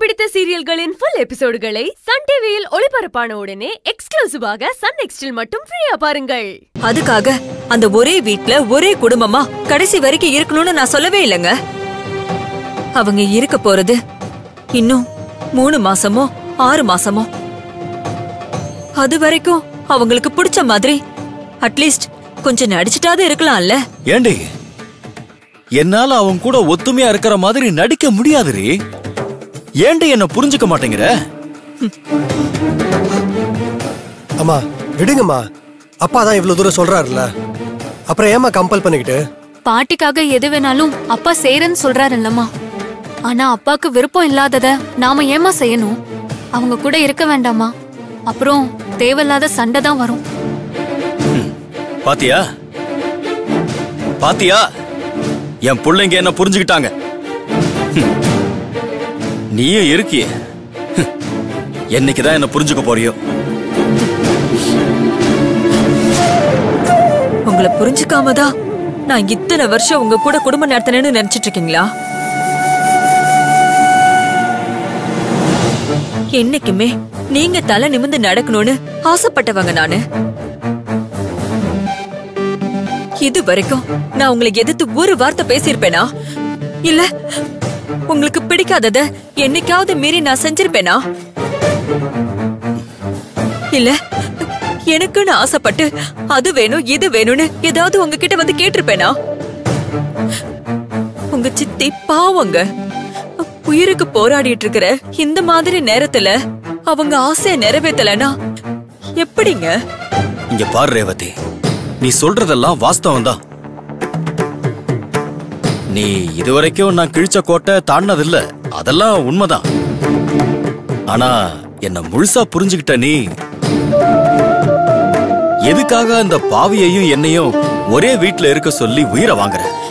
பிடித்த சீரியல்களின் full எபிசோடுகளை Sun டிவியில் ஒளிபரப்பான உடனே எக்ஸ்க்ளூசிவாக சன் நெக்ஸ்டில் மட்டும் ஃப்ரீயா பாருங்கள் அதுக்காக அந்த ஒரே வீட்ல ஒரே குடும்பமா கடைசி வரைக்கும் இருக்கணும்னு நான் சொல்லவே இல்லைங்க அவங்க இருக்க போறது இன்னும் மூணு மாசமோ ஆறு மாசமோ அது வரைக்கும் அவங்களுக்கு பிடிச்ச மாதிரி அட்லீஸ்ட் கொஞ்சம் நடிச்சிட்டாவது இருக்கலாம்ல ஏண்டி என்னால அவன் கூட ஒத்துமையா இருக்கிற மாதிரி நடிக்க முடியாதுரி ஏண்டி என்ன புரிஞ்சுக்க மாட்டேங்கிற அம்மா விடுங்கம்மா அப்பா தான் இவ்வளவு தூரம் சொல்றாருல்ல அப்புறம் ஏமா கம்பல் பண்ணிக்கிட்டு பாட்டிக்காக எது வேணாலும் அப்பா செய்யறேன்னு சொல்றாரு இல்லம்மா ஆனா அப்பாக்கு விருப்பம் இல்லாதத நாம ஏமா செய்யணும் அவங்க கூட இருக்க வேண்டாமா அப்புறம் தேவையில்லாத சண்டை தான் வரும் பாத்தியா பாத்தியா என் பிள்ளைங்க என்ன புரிஞ்சுக்கிட்டாங்க ஹம். நீயும் இருக்கியே ஹம். என்னைக்குதான் என்ன புரிஞ்சுக்க போறியோ உங்களை புரிஞ்சுக்காம தான் நான் இத்தனை வருஷம் உங்க கூட குடும்பம் நடத்தினேன்னு நினைச்சிட்டு இருக்கீங்களா என்னைக்குமே நீங்க தலை நிமிந்து நடக்கணும்னு ஆசைப்பட்டவங்க நானு இது வரைக்கும் நான் உங்களை எதிர்த்து ஒரு வார்த்தை பேசியிருப்பேனா இல்ல உங்களுக்கு பிடிக்காதத என்னைக்காவது மீறி நான் செஞ்சிருப்பேனா இல்ல எனக்குன்னு ஆசைப்பட்டு அது வேணும் இது வேணும்னு ஏதாவது உங்ககிட்ட வந்து கேட்டிருப்பேனா உங்க சித்தி பாவங்க உயிருக்கு போராடிட்டு இருக்கிற இந்த மாதிரி நேரத்துல அவங்க ஆசைய நிறைவேத்தலனா எப்படிங்க இங்க பாரு ரேவதி நீ சொல்றதெல்லாம் வாஸ்தவம் தான் நீ இதுவரைக்கும் நான் கிழிச்ச கோட்டை தாண்டினதில்ல அதெல்லாம் உண்மைதான் ஆனா என்ன முழுசா புரிஞ்சுகிட்ட நீ எதுக்காக அந்த பாவியையும் என்னையும் ஒரே வீட்ல இருக்க சொல்லி உயிரை வாங்குற